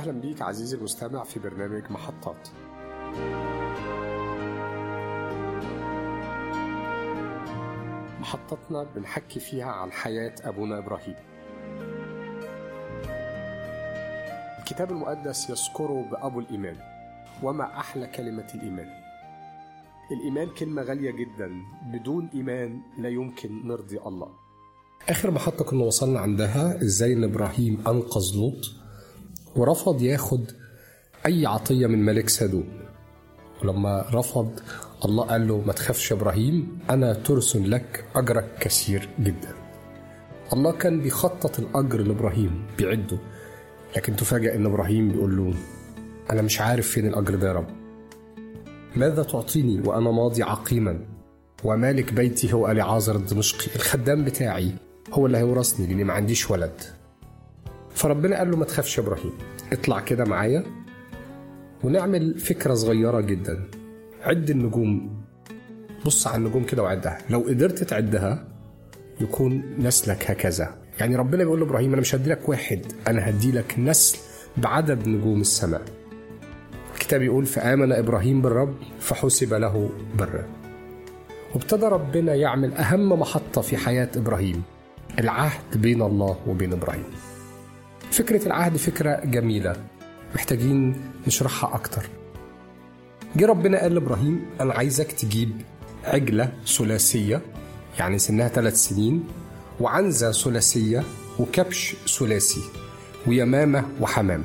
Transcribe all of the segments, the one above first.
أهلا بيك عزيزي المستمع في برنامج محطات محطتنا بنحكي فيها عن حياة أبونا إبراهيم الكتاب المقدس يذكره بأبو الإيمان وما أحلى كلمة الإيمان الإيمان كلمة غالية جدا بدون إيمان لا يمكن نرضي الله آخر محطة كنا وصلنا عندها إزاي إن إبراهيم أنقذ لوط ورفض ياخد أي عطية من ملك سدوم ولما رفض الله قال له ما تخافش يا إبراهيم أنا ترس لك أجرك كثير جدا الله كان بيخطط الأجر لإبراهيم بيعده لكن تفاجأ إن إبراهيم بيقول له أنا مش عارف فين الأجر ده يا رب ماذا تعطيني وأنا ماضي عقيما ومالك بيتي هو أليعازر الدمشقي الخدام بتاعي هو اللي هيورثني لأني ما عنديش ولد فربنا قال له ما تخافش يا إبراهيم اطلع كده معايا ونعمل فكرة صغيرة جدا عد النجوم بص على النجوم كده وعدها لو قدرت تعدها يكون نسلك هكذا يعني ربنا بيقول لابراهيم انا مش هديلك واحد انا هديلك نسل بعدد نجوم السماء الكتاب يقول فآمن إبراهيم بالرب فحسب له برا وابتدى ربنا يعمل أهم محطة في حياة إبراهيم العهد بين الله وبين إبراهيم فكرة العهد فكرة جميلة محتاجين نشرحها أكتر جه ربنا قال لإبراهيم أنا عايزك تجيب عجلة ثلاثية يعني سنها ثلاث سنين وعنزة ثلاثية وكبش ثلاثي ويمامة وحمامة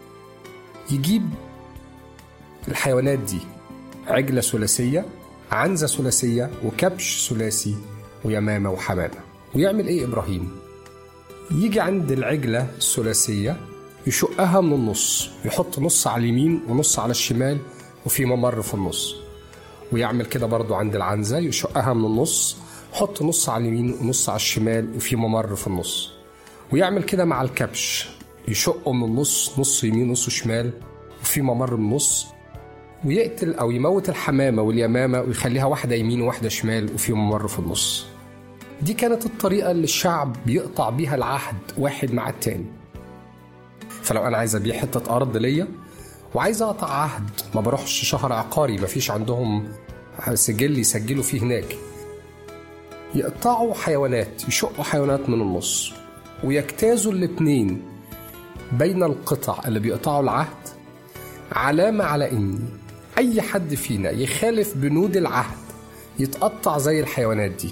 يجيب الحيوانات دي عجلة ثلاثية عنزة ثلاثية وكبش ثلاثي ويمامة وحمامة ويعمل ايه إبراهيم؟ يجي عند العجلة الثلاثية يشقها من النص يحط نص على اليمين ونص على الشمال وفي ممر في النص ويعمل كده برضو عند العنزة يشقها من النص يحط نص على اليمين ونص على الشمال وفي ممر في النص ويعمل كده مع الكبش يشقه من النص نص يمين نص شمال وفي ممر من النص ويقتل او يموت الحمامه واليمامه ويخليها واحده يمين وواحده شمال وفي ممر في النص دي كانت الطريقه اللي الشعب بيقطع بيها العهد واحد مع التاني فلو انا عايز ابيع حته ارض ليا وعايز اقطع عهد ما بروحش شهر عقاري ما فيش عندهم سجل يسجلوا فيه هناك يقطعوا حيوانات يشقوا حيوانات من النص ويجتازوا الاتنين بين القطع اللي بيقطعوا العهد علامة على إن أي حد فينا يخالف بنود العهد يتقطع زي الحيوانات دي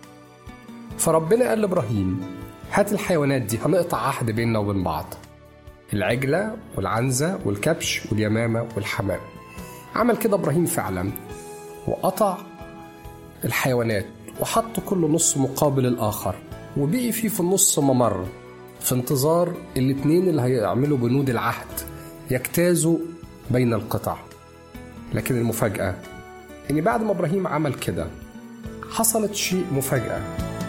فربنا قال لإبراهيم هات الحيوانات دي هنقطع عهد بيننا وبين بعض العجلة والعنزة والكبش واليمامة والحمام عمل كده إبراهيم فعلا وقطع الحيوانات وحط كل نص مقابل الآخر وبقي فيه في النص ممر في انتظار الاتنين اللي هيعملوا بنود العهد يجتازوا بين القطع لكن المفاجأة إن بعد ما إبراهيم عمل كده حصلت شيء مفاجأة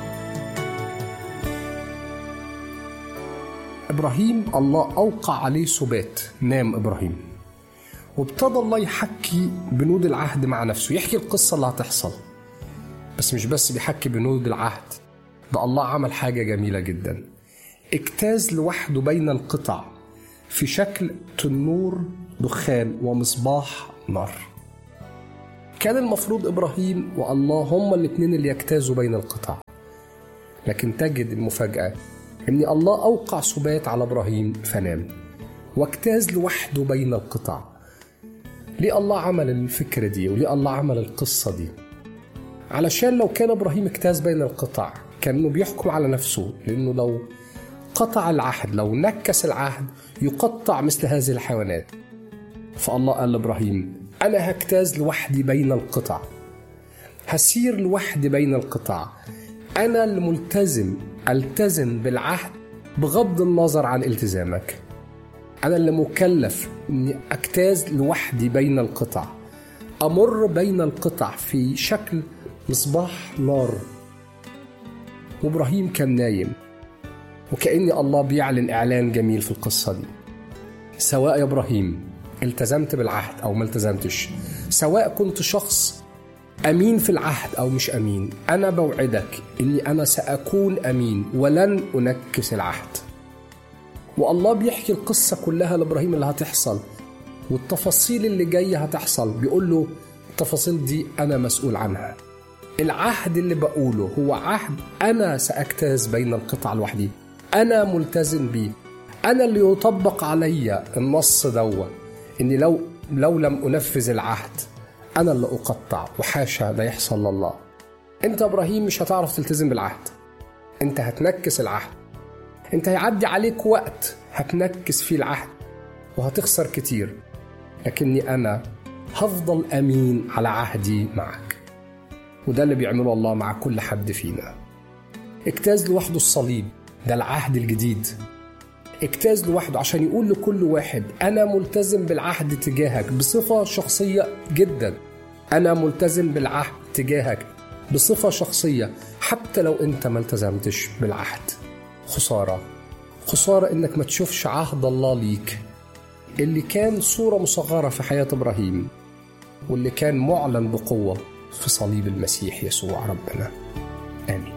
إبراهيم الله أوقع عليه سبات نام إبراهيم وابتدى الله يحكي بنود العهد مع نفسه يحكي القصة اللي هتحصل بس مش بس بيحكي بنود العهد ده الله عمل حاجة جميلة جدا اجتاز لوحده بين القطع في شكل تنور دخان ومصباح نار كان المفروض إبراهيم والله هما الاتنين اللي يجتازوا بين القطع لكن تجد المفاجأة إن الله أوقع سبات على إبراهيم فنام واجتاز لوحده بين القطع ليه الله عمل الفكرة دي وليه الله عمل القصة دي علشان لو كان إبراهيم اجتاز بين القطع كانه بيحكم على نفسه لأنه لو قطع العهد لو نكس العهد يقطع مثل هذه الحيوانات فالله قال لابراهيم انا هجتاز لوحدي بين القطع هسير لوحدي بين القطع انا الملتزم التزم بالعهد بغض النظر عن التزامك انا اللي مكلف اني اجتاز لوحدي بين القطع امر بين القطع في شكل مصباح نار وابراهيم كان نايم وكأن الله بيعلن إعلان جميل في القصة دي سواء يا إبراهيم التزمت بالعهد أو ما التزمتش سواء كنت شخص أمين في العهد أو مش أمين أنا بوعدك إني أنا سأكون أمين ولن أنكس العهد والله بيحكي القصة كلها لإبراهيم اللي هتحصل والتفاصيل اللي جاية هتحصل بيقول له التفاصيل دي أنا مسؤول عنها العهد اللي بقوله هو عهد أنا سأجتاز بين القطع لوحدي أنا ملتزم بيه أنا اللي يطبق عليا النص دوت إني لو لو لم أنفذ العهد أنا اللي أقطع وحاشا لا يحصل لله أنت إبراهيم مش هتعرف تلتزم بالعهد أنت هتنكس العهد أنت هيعدي عليك وقت هتنكس فيه العهد وهتخسر كتير لكني أنا هفضل أمين على عهدي معك وده اللي بيعمله الله مع كل حد فينا اجتاز لوحده الصليب ده العهد الجديد اجتاز لوحده عشان يقول لكل واحد أنا ملتزم بالعهد تجاهك بصفة شخصية جدا أنا ملتزم بالعهد تجاهك بصفة شخصية حتى لو أنت ما التزمتش بالعهد خسارة خسارة إنك ما تشوفش عهد الله ليك اللي كان صورة مصغرة في حياة إبراهيم واللي كان معلن بقوة في صليب المسيح يسوع ربنا آمين